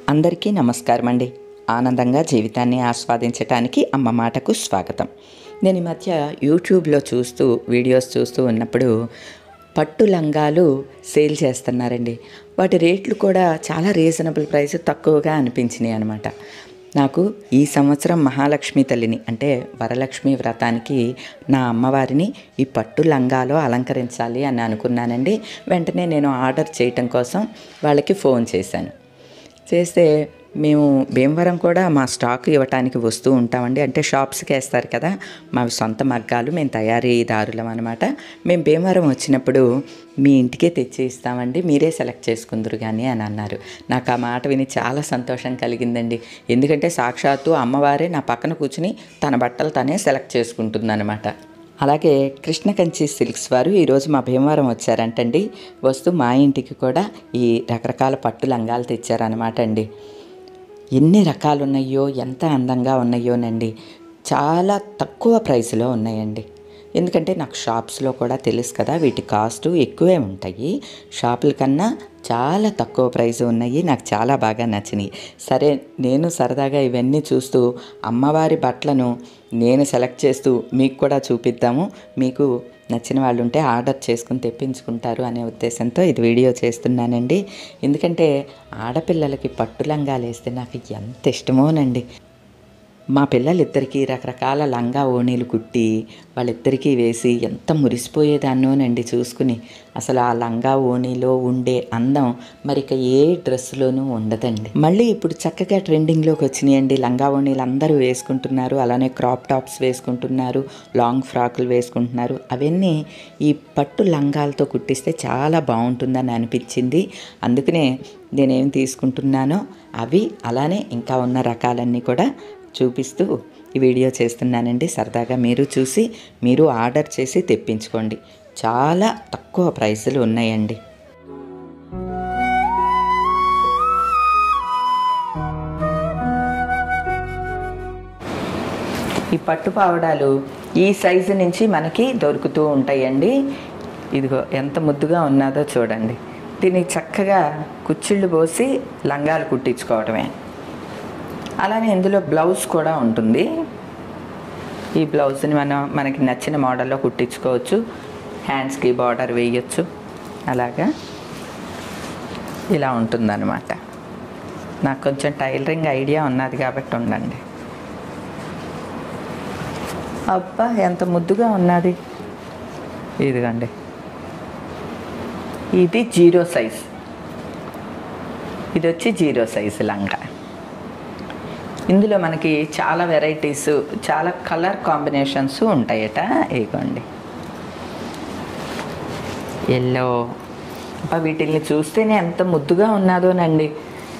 అందరికీ నమస్కారం అండి ఆనందంగా జీవితాన్ని ఆస్వాదించటానికి అమ్మ మాటకు స్వాగతం నేను ఈ మధ్య యూట్యూబ్లో చూస్తూ వీడియోస్ చూస్తూ ఉన్నప్పుడు పట్టు లంగాలు సేల్ చేస్తున్నారండి వాటి రేట్లు కూడా చాలా రీజనబుల్ ప్రైస్ తక్కువగా అనిపించినాయి అనమాట నాకు ఈ సంవత్సరం మహాలక్ష్మి తల్లిని అంటే వరలక్ష్మి వ్రతానికి నా అమ్మవారిని ఈ పట్టు లంగాలో అలంకరించాలి అని అనుకున్నానండి వెంటనే నేను ఆర్డర్ చేయటం కోసం వాళ్ళకి ఫోన్ చేశాను చేస్తే మేము భీమవరం కూడా మా స్టాక్ ఇవ్వటానికి వస్తూ ఉంటామండి అంటే షాప్స్కి వేస్తారు కదా మా సొంత మగ్గాలు మేము తయారీదారులం అనమాట మేము భీమవరం వచ్చినప్పుడు మీ ఇంటికే తెచ్చి ఇస్తామండి మీరే సెలెక్ట్ చేసుకుందరు కానీ అని అన్నారు నాకు ఆ మాట విని చాలా సంతోషం కలిగిందండి ఎందుకంటే సాక్షాత్తు అమ్మవారే నా పక్కన కూర్చుని తన బట్టలు తనే సెలెక్ట్ చేసుకుంటుందన్నమాట అలాగే కృష్ణకంచి సిల్క్స్ వారు ఈరోజు మా భీమవరం వచ్చారంటండి వస్తూ మా ఇంటికి కూడా ఈ రకరకాల పట్టు లంగాలు తెచ్చారనమాట అండి ఎన్ని రకాలు ఉన్నాయో ఎంత అందంగా ఉన్నాయోనండి చాలా తక్కువ ప్రైస్లో ఉన్నాయండి ఎందుకంటే నాకు షాప్స్లో కూడా తెలుసు కదా వీటి కాస్ట్ ఎక్కువే ఉంటాయి షాపుల కన్నా చాలా తక్కువ ప్రైస్ ఉన్నాయి నాకు చాలా బాగా నచ్చినాయి సరే నేను సరదాగా ఇవన్నీ చూస్తూ అమ్మవారి బట్టలను నేను సెలెక్ట్ చేస్తూ మీకు కూడా చూపిద్దాము మీకు నచ్చిన వాళ్ళు ఉంటే ఆర్డర్ చేసుకుని తెప్పించుకుంటారు అనే ఉద్దేశంతో ఇది వీడియో చేస్తున్నానండి ఎందుకంటే ఆడపిల్లలకి పట్టు లంగాలు వేస్తే నాకు ఎంత ఇష్టమోనండి మా పిల్లలిద్దరికీ రకరకాల లంగా ఓణీలు కుట్టి వాళ్ళిద్దరికీ వేసి ఎంత మురిసిపోయేదాన్నోనండి చూసుకుని అసలు ఆ లంగా ఓణీలో ఉండే అందం మరి ఇక ఏ డ్రెస్లోనూ ఉండదండి మళ్ళీ ఇప్పుడు చక్కగా ట్రెండింగ్లోకి వచ్చినాయండి లంగా ఓణీలు అందరూ వేసుకుంటున్నారు అలానే క్రాప్ టాప్స్ వేసుకుంటున్నారు లాంగ్ ఫ్రాకులు వేసుకుంటున్నారు అవన్నీ ఈ పట్టు లంగాలతో కుట్టిస్తే చాలా బాగుంటుందని అనిపించింది అందుకనే నేనేం తీసుకుంటున్నానో అవి అలానే ఇంకా ఉన్న రకాలన్నీ కూడా చూపిస్తూ ఈ వీడియో చేస్తున్నానండి సరదాగా మీరు చూసి మీరు ఆర్డర్ చేసి తెప్పించుకోండి చాలా తక్కువ ప్రైసులు ఉన్నాయండి ఈ పట్టు పావడాలు ఈ సైజు నుంచి మనకి దొరుకుతూ ఉంటాయండి ఇదిగో ఎంత ముద్దుగా ఉన్నదో చూడండి దీన్ని చక్కగా కుచ్చిళ్ళు పోసి లంగాలు కుట్టించుకోవడమే అలానే ఇందులో బ్లౌజ్ కూడా ఉంటుంది ఈ బ్లౌజ్ని మనం మనకి నచ్చిన మోడల్లో కుట్టించుకోవచ్చు హ్యాండ్స్కి బార్డర్ వేయచ్చు అలాగా ఇలా ఉంటుందన్నమాట నాకు కొంచెం టైలరింగ్ ఐడియా ఉన్నది కాబట్టి ఉండండి అబ్బా ఎంత ముద్దుగా ఉన్నది ఇదిగండి ఇది జీరో సైజ్ ఇది వచ్చి జీరో సైజ్ లంగా ఇందులో మనకి చాలా వెరైటీస్ చాలా కలర్ కాంబినేషన్స్ ఉంటాయట ఇగోండి ఎల్లో అబ్బా వీటిల్ని చూస్తేనే ఎంత ముద్దుగా ఉన్నదోనండి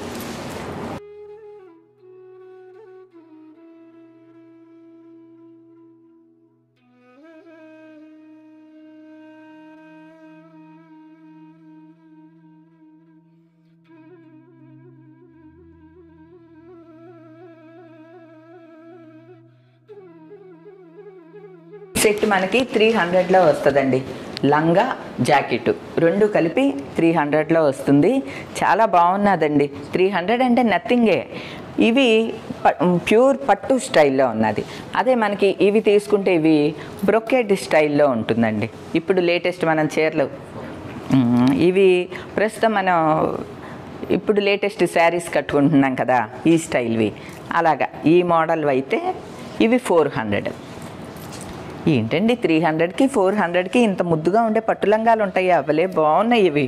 సెట్ మనకి త్రీ హండ్రెడ్లో వస్తుందండి లంగా జాకెట్ రెండు కలిపి త్రీ హండ్రెడ్లో వస్తుంది చాలా బాగున్నదండి త్రీ హండ్రెడ్ అంటే నథింగే ఇవి ప్యూర్ పట్టు స్టైల్లో ఉన్నది అదే మనకి ఇవి తీసుకుంటే ఇవి బ్రొకెట్ స్టైల్లో ఉంటుందండి ఇప్పుడు లేటెస్ట్ మనం చీరలు ఉమ్, ఇవి ప్రస్తుతం మనం ఇప్పుడు లేటెస్ట్ శారీస్ కట్టుకుంటున్నాం కదా ఈ స్టైల్వి అలాగా ఈ మోడల్ అయితే ఇవి ఫోర్ హండ్రెడ్ ఏంటండి త్రీ హండ్రెడ్కి ఫోర్ హండ్రెడ్కి ఇంత ముద్దుగా ఉండే పట్టు లంగాలు ఉంటాయి అవలే బాగున్నాయి ఇవి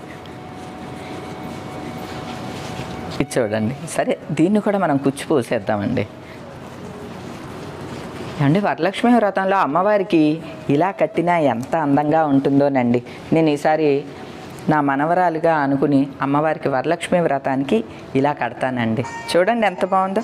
ఇది చూడండి సరే దీన్ని కూడా మనం కుచ్చి పోసేద్దామండి ఏమండి వరలక్ష్మి వ్రతంలో అమ్మవారికి ఇలా కట్టినా ఎంత అందంగా ఉంటుందోనండి నేను ఈసారి నా మనవరాలుగా అనుకుని అమ్మవారికి వరలక్ష్మి వ్రతానికి ఇలా కడతానండి చూడండి ఎంత బాగుందో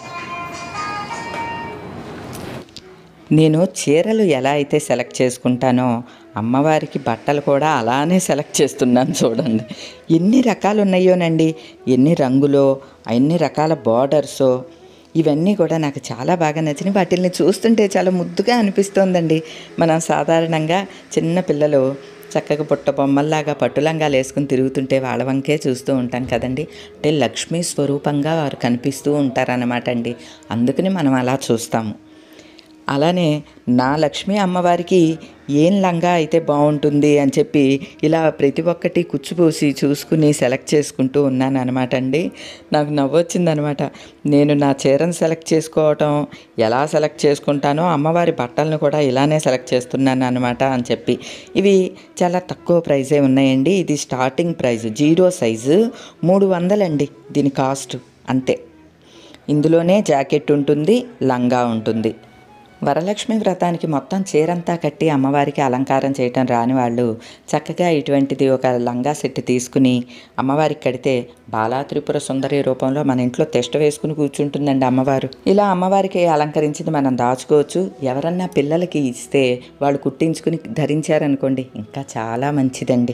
నేను చీరలు ఎలా అయితే సెలెక్ట్ చేసుకుంటానో అమ్మవారికి బట్టలు కూడా అలానే సెలెక్ట్ చేస్తున్నాను చూడండి ఎన్ని రకాలు ఉన్నాయోనండి ఎన్ని రంగులో ఎన్ని రకాల బార్డర్సో ఇవన్నీ కూడా నాకు చాలా బాగా నచ్చినాయి వాటిల్ని చూస్తుంటే చాలా ముద్దుగా అనిపిస్తోందండి మనం సాధారణంగా చిన్న పిల్లలు చక్కగా పుట్ట బొమ్మల్లాగా పట్టులంగాలు వేసుకుని తిరుగుతుంటే వాళ్ళ వంకే చూస్తూ ఉంటాం కదండి అంటే లక్ష్మీ స్వరూపంగా వారు కనిపిస్తూ ఉంటారన్నమాట అండి అందుకని మనం అలా చూస్తాము అలానే నా లక్ష్మీ అమ్మవారికి ఏం లంగా అయితే బాగుంటుంది అని చెప్పి ఇలా ప్రతి ఒక్కటి కుచ్చిపూసి చూసుకుని సెలెక్ట్ చేసుకుంటూ ఉన్నాను అనమాట అండి నాకు నవ్వొచ్చిందనమాట నేను నా చీరను సెలెక్ట్ చేసుకోవటం ఎలా సెలెక్ట్ చేసుకుంటానో అమ్మవారి బట్టలను కూడా ఇలానే సెలెక్ట్ చేస్తున్నాను అనమాట అని చెప్పి ఇవి చాలా తక్కువ ప్రైజే ఉన్నాయండి ఇది స్టార్టింగ్ ప్రైస్ జీరో సైజు మూడు వందలండి దీని కాస్ట్ అంతే ఇందులోనే జాకెట్ ఉంటుంది లంగా ఉంటుంది వరలక్ష్మి వ్రతానికి మొత్తం చీరంతా కట్టి అమ్మవారికి అలంకారం చేయటం రాని వాళ్ళు చక్కగా ఇటువంటిది ఒక లంగా సెట్ తీసుకుని అమ్మవారికి కడితే బాలా త్రిపుర సుందరి రూపంలో మన ఇంట్లో తెష్ట వేసుకుని కూర్చుంటుందండి అమ్మవారు ఇలా అమ్మవారికి అలంకరించింది మనం దాచుకోవచ్చు ఎవరన్నా పిల్లలకి ఇస్తే వాళ్ళు కుట్టించుకుని ధరించారనుకోండి ఇంకా చాలా మంచిదండి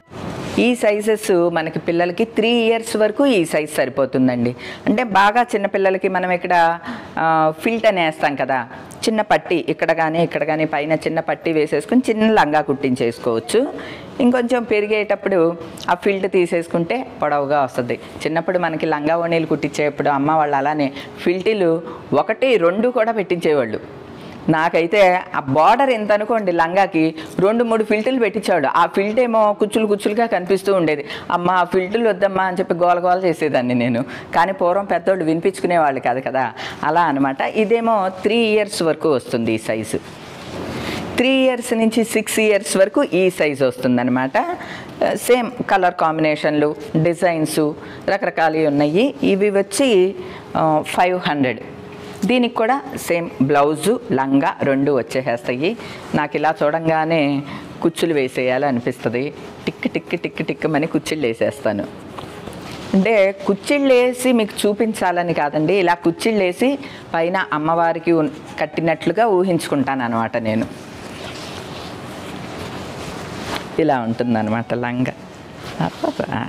ఈ సైజెస్ మనకి పిల్లలకి త్రీ ఇయర్స్ వరకు ఈ సైజ్ సరిపోతుందండి అంటే బాగా చిన్న పిల్లలకి మనం ఇక్కడ ఫిల్ట్ అని వేస్తాం కదా చిన్న పట్టి ఇక్కడ కానీ ఇక్కడ కానీ పైన చిన్న పట్టి వేసేసుకుని చిన్న లంగా కుట్టించేసుకోవచ్చు ఇంకొంచెం పెరిగేటప్పుడు ఆ ఫిల్ట్ తీసేసుకుంటే పొడవుగా వస్తుంది చిన్నప్పుడు మనకి లంగా ఓణీలు కుట్టించేటప్పుడు అమ్మ వాళ్ళు అలానే ఫిల్టీలు ఒకటి రెండు కూడా పెట్టించేవాళ్ళు నాకైతే ఆ బార్డర్ ఎంత అనుకోండి లంగాకి రెండు మూడు ఫిల్టర్లు పెట్టించాడు ఆ ఫిల్ట్ ఏమో కుచ్చులు కుచ్చులుగా కనిపిస్తూ ఉండేది అమ్మ ఆ ఫిల్టర్లు వద్దమ్మా అని చెప్పి గోల గోల చేసేదాన్ని నేను కానీ పూర్వం పెద్దోళ్ళు వినిపించుకునేవాళ్ళు కాదు కదా అలా అనమాట ఇదేమో త్రీ ఇయర్స్ వరకు వస్తుంది ఈ సైజు త్రీ ఇయర్స్ నుంచి సిక్స్ ఇయర్స్ వరకు ఈ సైజ్ వస్తుందన్నమాట సేమ్ కలర్ కాంబినేషన్లు డిజైన్స్ రకరకాలు ఉన్నాయి ఇవి వచ్చి ఫైవ్ హండ్రెడ్ దీనికి కూడా సేమ్ బ్లౌజు లంగా రెండు వచ్చేసేస్తాయి నాకు ఇలా చూడంగానే కుచ్చులు వేసేయాలి అనిపిస్తుంది టిక్ టిక్ టిక్ టిక్ అని కుచ్చిళ్ళు వేసేస్తాను అంటే కుచ్చిళ్ళు వేసి మీకు చూపించాలని కాదండి ఇలా కుచ్చిళ్ళు వేసి పైన అమ్మవారికి ఉన్- కట్టినట్లుగా ఊహించుకుంటాను అనమాట నేను ఇలా ఉంటుందన్నమాట లంగా అబ్బబ్బా.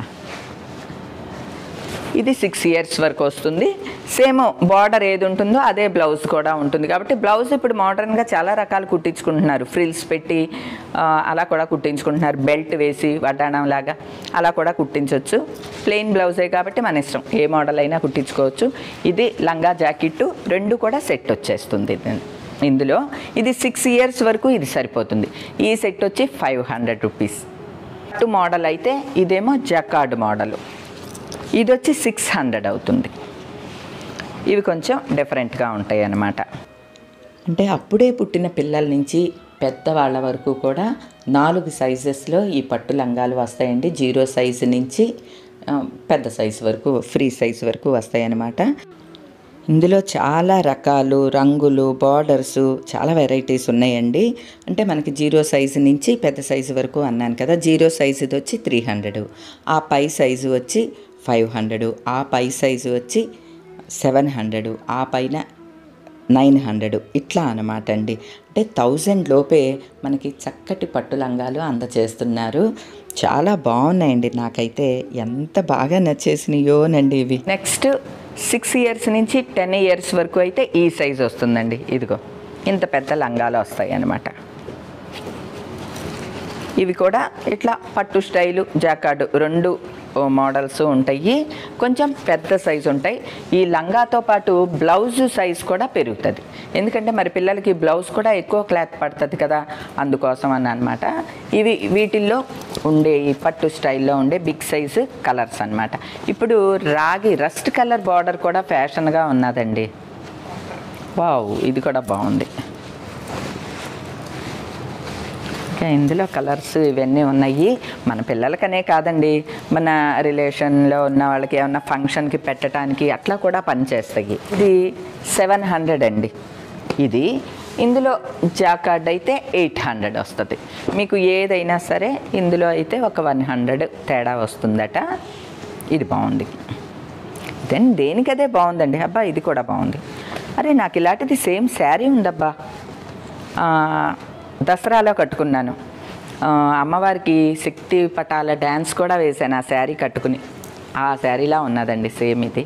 ఇది సిక్స్ ఇయర్స్ వరకు వస్తుంది సేమ్ బార్డర్ ఏది ఉంటుందో అదే బ్లౌజ్ కూడా ఉంటుంది కాబట్టి బ్లౌజ్ ఇప్పుడు మోడర్న్గా చాలా రకాలు కుట్టించుకుంటున్నారు ఫ్రిల్స్ పెట్టి ఆ, అలా కూడా కుట్టించుకుంటున్నారు బెల్ట్ వేసి వడ్డాణం లాగా అలా కూడా కుట్టించవచ్చు ప్లెయిన్ బ్లౌజే కాబట్టి మన ఇష్టం ఏ మోడల్ అయినా కుట్టించుకోవచ్చు ఇది లంగా జాకెట్ రెండు కూడా సెట్ వచ్చేస్తుంది ఇది- ఇందులో ఇది సిక్స్ ఇయర్స్ వరకు ఇది సరిపోతుంది ఈ సెట్ వచ్చి ఫైవ్ హండ్రెడ్ రూపీస్ పట్టు మోడల్ అయితే ఇదేమో జకార్డ్ మోడల్ ఇది వచ్చి సిక్స్ హండ్రెడ్ అవుతుంది ఇవి కొంచెం డిఫరెంట్గా ఉంటాయి అన్నమాట అంటే అప్పుడే పుట్టిన పిల్లల నుంచి పెద్దవాళ్ళ వరకు కూడా నాలుగు సైజెస్లో ఈ పట్టు లంగాలు వస్తాయండి జీరో సైజు నుంచి ఆ, పెద్ద సైజు వరకు ఫ్రీ సైజు వరకు వస్తాయి అన్నమాట ఇందులో చాలా రకాలు రంగులు బార్డర్స్ చాలా వెరైటీస్ ఉన్నాయండి అంటే మనకి జీరో సైజు నుంచి పెద్ద సైజు వరకు అన్నాను కదా జీరో సైజుది వచ్చి త్రీ హండ్రెడ్ ఆ పై సైజు వచ్చి ఫైవ్ హండ్రెడ్ ఆ పై సైజు వచ్చి సెవెన్ హండ్రెడ్ ఆ పైన నైన్ హండ్రెడ్ ఇట్లా అనమాట అండి అంటే థౌజండ్ లోపే మనకి చక్కటి పట్టు లంగాలు అందచేస్తున్నారు చాలా బాగున్నాయండి నాకైతే ఎంత బాగా నచ్చేసినాయోనండి ఇవి నెక్స్ట్ సిక్స్ ఇయర్స్ నుంచి టెన్ ఇయర్స్ వరకు అయితే ఈ సైజ్ వస్తుందండి ఇదిగో ఇంత పెద్ద లంగాలు వస్తాయి అన్నమాట ఇవి కూడా ఇట్లా పట్టు స్టైలు జాకార్డు రెండు ఓ మోడల్స్ ఉంటాయి కొంచెం పెద్ద సైజు ఉంటాయి ఈ లంగాతో పాటు బ్లౌజ్ సైజ్ కూడా పెరుగుతుంది ఎందుకంటే మరి పిల్లలకి బ్లౌజ్ కూడా ఎక్కువ క్లాత్ పడుతుంది కదా అందుకోసం అని అనమాట ఇవి వీటిల్లో ఉండే ఈ పట్టు స్టైల్లో ఉండే బిగ్ సైజు కలర్స్ అన్నమాట ఇప్పుడు రాగి రస్ట్ కలర్ బార్డర్ కూడా ఫ్యాషన్గా ఉన్నదండి వావ్ ఇది కూడా బాగుంది ఇంకా ఇందులో కలర్స్ ఇవన్నీ ఉన్నాయి మన పిల్లలకనే కాదండి మన రిలేషన్లో ఉన్న వాళ్ళకి ఏమన్నా ఫంక్షన్కి పెట్టడానికి అట్లా కూడా పనిచేస్తాయి ఇది సెవెన్ హండ్రెడ్ అండి ఇది ఇందులో జాకార్డ్ అయితే ఎయిట్ హండ్రెడ్ వస్తుంది మీకు ఏదైనా సరే ఇందులో అయితే ఒక వన్ హండ్రెడ్ తేడా వస్తుందట ఇది బాగుంది దెన్ దేనికదే బాగుందండి అబ్బా ఇది కూడా బాగుంది అరే నాకు ఇలాంటిది సేమ్ శారీ ఉందబ్బా ఆ, దసరాలో కట్టుకున్నాను ఆ, అమ్మవారికి శక్తి పటాల డ్యాన్స్ కూడా వేశాను ఆ శారీ కట్టుకుని ఆ శారీలా ఉన్నదండి సేమ్ ఇది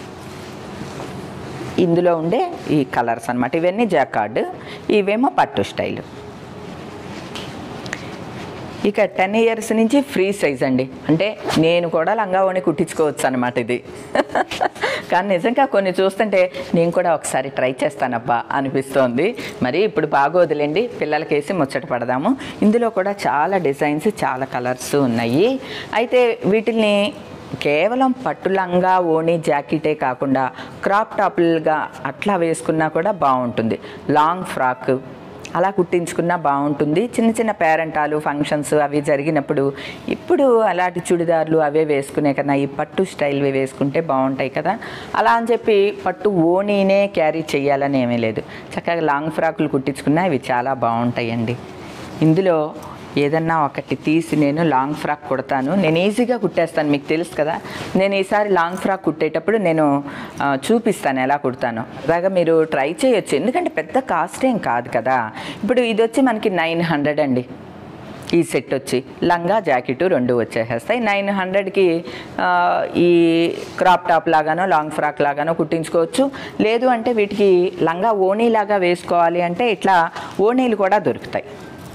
ఇందులో ఉండే ఈ కలర్స్ అన్నమాట ఇవన్నీ జాకార్డ్ ఇవేమో పట్టు స్టైల్ ఇక టెన్ ఇయర్స్ నుంచి ఫ్రీ సైజ్ అండి అంటే నేను కూడా లంగా ఓని కుట్టించుకోవచ్చు అనమాట ఇది కానీ నిజంగా కొన్ని చూస్తుంటే నేను కూడా ఒకసారి ట్రై చేస్తానబ్బా అనిపిస్తోంది మరి ఇప్పుడు బాగోదులేండి పిల్లలకేసి ముచ్చట పడదాము ఇందులో కూడా చాలా డిజైన్స్ చాలా కలర్స్ ఉన్నాయి అయితే వీటిని కేవలం పట్టు లంగా ఓణి జాకెటే కాకుండా క్రాప్ టాపులుగా అట్లా వేసుకున్నా కూడా బాగుంటుంది లాంగ్ ఫ్రాక్ అలా కుట్టించుకున్నా బాగుంటుంది చిన్న చిన్న పేరెంటాలు ఫంక్షన్స్ అవి జరిగినప్పుడు ఇప్పుడు అలాంటి చుడిదార్లు అవే వేసుకునే కన్నా ఈ పట్టు స్టైల్వి వేసుకుంటే బాగుంటాయి కదా అలా అని చెప్పి పట్టు ఓణీనే క్యారీ చేయాలని ఏమీ లేదు చక్కగా లాంగ్ ఫ్రాకులు కుట్టించుకున్నా ఇవి చాలా బాగుంటాయండి ఇందులో ఏదన్నా ఒకటి తీసి నేను లాంగ్ ఫ్రాక్ కుడతాను నేను ఈజీగా కుట్టేస్తాను మీకు తెలుసు కదా నేను ఈసారి లాంగ్ ఫ్రాక్ కుట్టేటప్పుడు నేను ఆ, చూపిస్తాను ఎలా కుడతాను అలాగా మీరు ట్రై చేయొచ్చు ఎందుకంటే పెద్ద కాస్ట్ ఏం కాదు కదా ఇప్పుడు ఇది వచ్చి మనకి నైన్ హండ్రెడ్ అండి ఈ సెట్ వచ్చి లంగా జాకెట్ రెండు వచ్చేసేస్తాయి నైన్ హండ్రెడ్కి ఈ క్రాప్ టాప్ లాగానో లాంగ్ ఫ్రాక్ లాగానో కుట్టించుకోవచ్చు లేదు అంటే వీటికి లంగా ఓణీ లాగా వేసుకోవాలి అంటే ఇట్లా ఓణీలు కూడా దొరుకుతాయి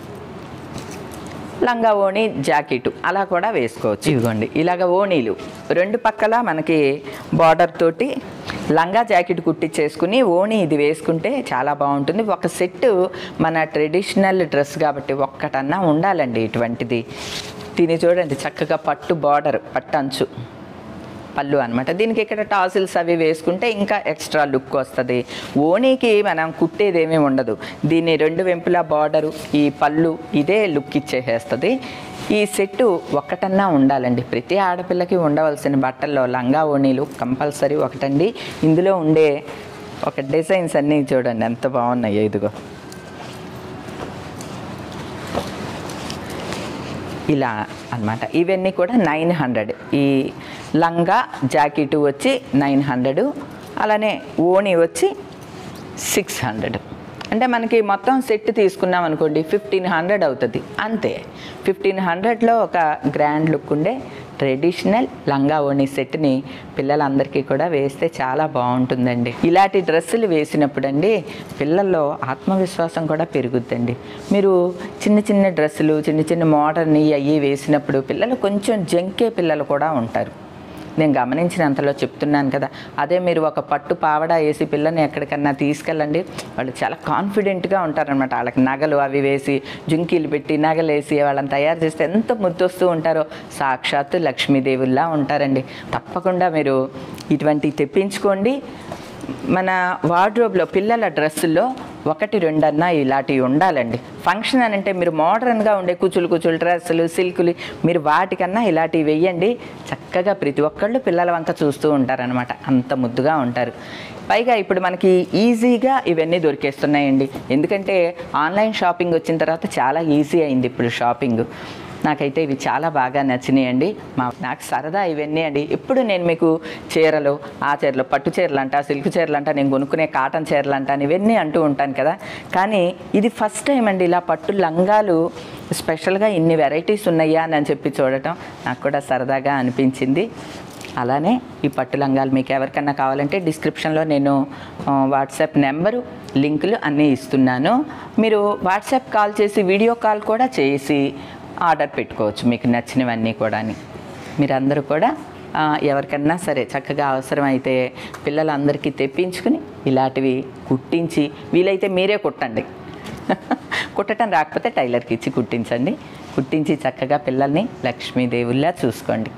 లంగా ఓణి జాకెట్ అలా కూడా వేసుకోవచ్చు ఇదిగోండి ఇలాగ ఓణీలు రెండు పక్కల మనకి బార్డర్ తోటి లంగా జాకెట్ కుట్టించేసుకుని ఓణి ఇది వేసుకుంటే చాలా బాగుంటుంది ఒక సెట్ మన ట్రెడిషనల్ డ్రెస్ కాబట్టి ఒక్కటన్నా ఉండాలండి ఇటువంటిది దీన్ని చూడండి చక్కగా పట్టు బార్డర్ పట్టు అంచు పళ్ళు అనమాట దీనికి ఇక్కడ టాసిల్స్ అవి వేసుకుంటే ఇంకా ఎక్స్ట్రా లుక్ వస్తుంది ఓణీకి మనం కుట్టేది ఏమీ ఉండదు దీని రెండు వెంపుల బార్డరు ఈ పళ్ళు ఇదే లుక్ ఇచ్చేసేస్తుంది ఈ సెట్టు ఒక్కటన్నా ఉండాలండి ప్రతి ఆడపిల్లకి ఉండవలసిన బట్టల్లో లంగా ఓణీలు కంపల్సరీ ఒకటండి ఇందులో ఉండే ఒక డిజైన్స్ అన్నీ చూడండి ఎంత బాగున్నాయో ఇదిగో ఇలా అన్నమాట ఇవన్నీ కూడా నైన్ హండ్రెడ్ ఈ లంగా జాకెట్ వచ్చి నైన్ హండ్రెడ్ అలానే ఓణి వచ్చి సిక్స్ హండ్రెడ్ అంటే మనకి మొత్తం సెట్ తీసుకున్నాం అనుకోండి ఫిఫ్టీన్ హండ్రెడ్ అవుతుంది అంతే ఫిఫ్టీన్ హండ్రెడ్లో ఒక గ్రాండ్ లుక్ ఉండే ట్రెడిషనల్ లంగా ఓణి సెట్ని పిల్లలందరికీ కూడా వేస్తే చాలా బాగుంటుందండి ఇలాంటి డ్రెస్సులు వేసినప్పుడు అండి పిల్లల్లో ఆత్మవిశ్వాసం కూడా పెరుగుద్దండి మీరు చిన్న చిన్న డ్రెస్సులు చిన్న చిన్న మోడర్న్ అయ్యి వేసినప్పుడు పిల్లలు కొంచెం జంకే పిల్లలు కూడా ఉంటారు నేను గమనించినంతలో చెప్తున్నాను కదా అదే మీరు ఒక పట్టు పావడా వేసి పిల్లని ఎక్కడికన్నా తీసుకెళ్ళండి వాళ్ళు చాలా కాన్ఫిడెంట్గా ఉంటారనమాట వాళ్ళకి నగలు అవి వేసి జుంకీలు పెట్టి నగలు వేసి వాళ్ళని తయారు చేస్తే ఎంత ముద్దొస్తూ ఉంటారో సాక్షాత్తు లక్ష్మీదేవుల్లా ఉంటారండి తప్పకుండా మీరు ఇటువంటివి తెప్పించుకోండి మన వార్డ్రోబ్లో పిల్లల డ్రెస్సుల్లో ఒకటి రెండన్నా ఇలాంటివి ఉండాలండి ఫంక్షన్ అని అంటే మీరు మోడర్న్గా ఉండే కుచులు కుచులు డ్రెస్సులు సిల్కులు మీరు వాటికన్నా ఇలాంటివి వెయ్యండి చక్కగా ప్రతి ఒక్కళ్ళు పిల్లల వంక చూస్తూ ఉంటారనమాట అంత ముద్దుగా ఉంటారు పైగా ఇప్పుడు మనకి ఈజీగా ఇవన్నీ దొరికేస్తున్నాయండి ఎందుకంటే ఆన్లైన్ షాపింగ్ వచ్చిన తర్వాత చాలా ఈజీ అయింది ఇప్పుడు షాపింగ్ నాకైతే ఇవి చాలా బాగా నచ్చినాయండి మా నాకు సరదా ఇవన్నీ అండి ఎప్పుడు నేను మీకు చీరలు ఆ చీరలు పట్టు చీరలు అంట సిల్క్ చీరలు అంట నేను కొనుక్కునే కాటన్ చీరలు అంట అని ఇవన్నీ అంటూ ఉంటాను కదా కానీ ఇది ఫస్ట్ టైం అండి ఇలా పట్టు లంగాలు స్పెషల్గా ఇన్ని వెరైటీస్ ఉన్నాయా అని చెప్పి చూడటం నాకు కూడా సరదాగా అనిపించింది అలానే ఈ పట్టు లంగాలు మీకు ఎవరికన్నా కావాలంటే డిస్క్రిప్షన్లో నేను ఆ, వాట్సాప్ నెంబరు లింకులు అన్నీ ఇస్తున్నాను మీరు వాట్సాప్ కాల్ చేసి వీడియో కాల్ కూడా చేసి ఆర్డర్ పెట్టుకోవచ్చు మీకు నచ్చినవన్నీ కూడా మీరందరూ కూడా ఆ, ఎవరికన్నా సరే చక్కగా అవసరమైతే పిల్లలందరికీ తెప్పించుకుని ఇలాంటివి కుట్టించి వీలైతే మీరే కుట్టండి కుట్టడం రాకపోతే టైలర్కి ఇచ్చి కుట్టించండి కుట్టించి చక్కగా పిల్లల్ని లక్ష్మీదేవుల్లా చూసుకోండి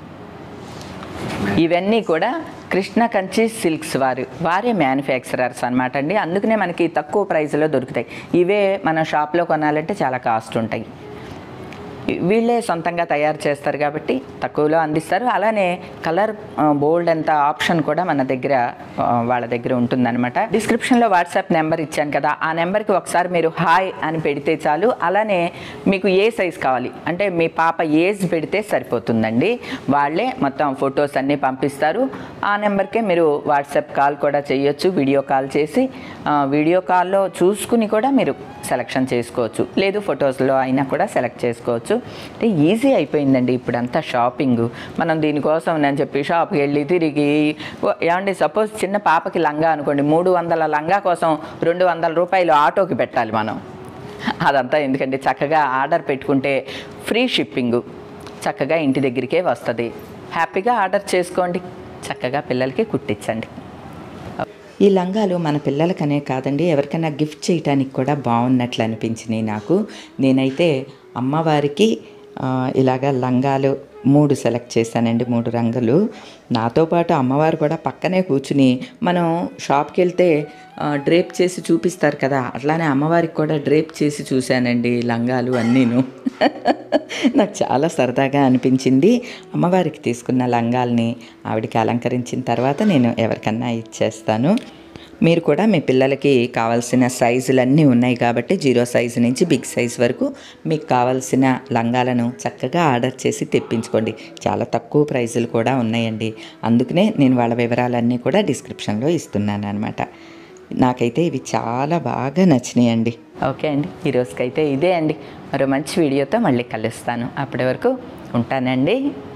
ఇవన్నీ కూడా కృష్ణ కంచి సిల్క్స్ వారు వారే మ్యానుఫ్యాక్చరర్స్ అనమాట అండి అందుకనే మనకి తక్కువ ప్రైస్లో దొరుకుతాయి ఇవే మన షాప్లో కొనాలంటే చాలా కాస్ట్ ఉంటాయి వీళ్ళే సొంతంగా తయారు చేస్తారు కాబట్టి తక్కువలో అందిస్తారు అలానే కలర్ బోల్డ్ అంత ఆప్షన్ కూడా మన దగ్గర ఆ, వాళ్ళ దగ్గర ఉంటుందన్నమాట డిస్క్రిప్షన్లో వాట్సాప్ నెంబర్ ఇచ్చాను కదా ఆ నెంబర్కి ఒకసారి మీరు హాయ్ అని పెడితే చాలు అలానే మీకు ఏ సైజ్ కావాలి అంటే మీ పాప ఏజ్ పెడితే సరిపోతుందండి వాళ్ళే మొత్తం ఫొటోస్ అన్నీ పంపిస్తారు ఆ నెంబర్కే మీరు వాట్సాప్ కాల్ కూడా చేయొచ్చు వీడియో కాల్ చేసి ఆ, వీడియో కాల్లో చూసుకుని కూడా మీరు సెలెక్షన్ చేసుకోవచ్చు లేదు ఫొటోస్లో అయినా కూడా సెలెక్ట్ చేసుకోవచ్చు అంటే ఈజీ అయిపోయిందండి ఇప్పుడంతా షాపింగ్ మనం దీనికోసం నేను చెప్పి షాప్కి వెళ్ళి తిరిగి ఓ, ఏమండి సపోజ్ చిన్న పాపకి లంగా అనుకోండి మూడు వందల లంగా కోసం రెండు వందల రూపాయలు ఆటోకి పెట్టాలి మనం అదంతా ఎందుకంటే చక్కగా ఆర్డర్ పెట్టుకుంటే ఫ్రీ షిప్పింగు చక్కగా ఇంటి దగ్గరికే వస్తుంది హ్యాపీగా ఆర్డర్ చేసుకోండి చక్కగా పిల్లలకి కుట్టించండి ఈ లంగాలు మన పిల్లలకనే కాదండి ఎవరికైనా గిఫ్ట్ చేయటానికి కూడా బాగున్నట్లు అనిపించినాయి నాకు నేనైతే అమ్మవారికి ఆ, ఇలాగ లంగాలు మూడు సెలెక్ట్ చేశానండి మూడు రంగులు నాతో పాటు అమ్మవారు కూడా పక్కనే కూర్చుని మనం షాప్కి వెళ్తే ఆ, డ్రేప్ చేసి చూపిస్తారు కదా అట్లానే అమ్మవారికి కూడా డ్రేప్ చేసి చూశానండి ఈ లంగాలు అన్నీను నాకు చాలా సరదాగా అనిపించింది అమ్మవారికి తీసుకున్న లంగాల్ని ఆవిడకి అలంకరించిన తర్వాత నేను ఎవరికన్నా ఇచ్చేస్తాను మీరు కూడా మీ పిల్లలకి కావాల్సిన సైజులన్నీ ఉన్నాయి కాబట్టి జీరో సైజు నుంచి బిగ్ సైజ్ వరకు మీకు కావాల్సిన లంగాలను చక్కగా ఆర్డర్ చేసి తెప్పించుకోండి చాలా తక్కువ ప్రైజులు కూడా ఉన్నాయండి అందుకనే నేను వాళ్ళ వివరాలన్నీ కూడా డిస్క్రిప్షన్లో ఇస్తున్నాను అనమాట నాకైతే ఇవి చాలా బాగా నచ్చినాయండి ఓకే అండి ఈరోజుకైతే ఇదే అండి మరో మంచి వీడియోతో మళ్ళీ కలుస్తాను అప్పటి వరకు ఉంటానండి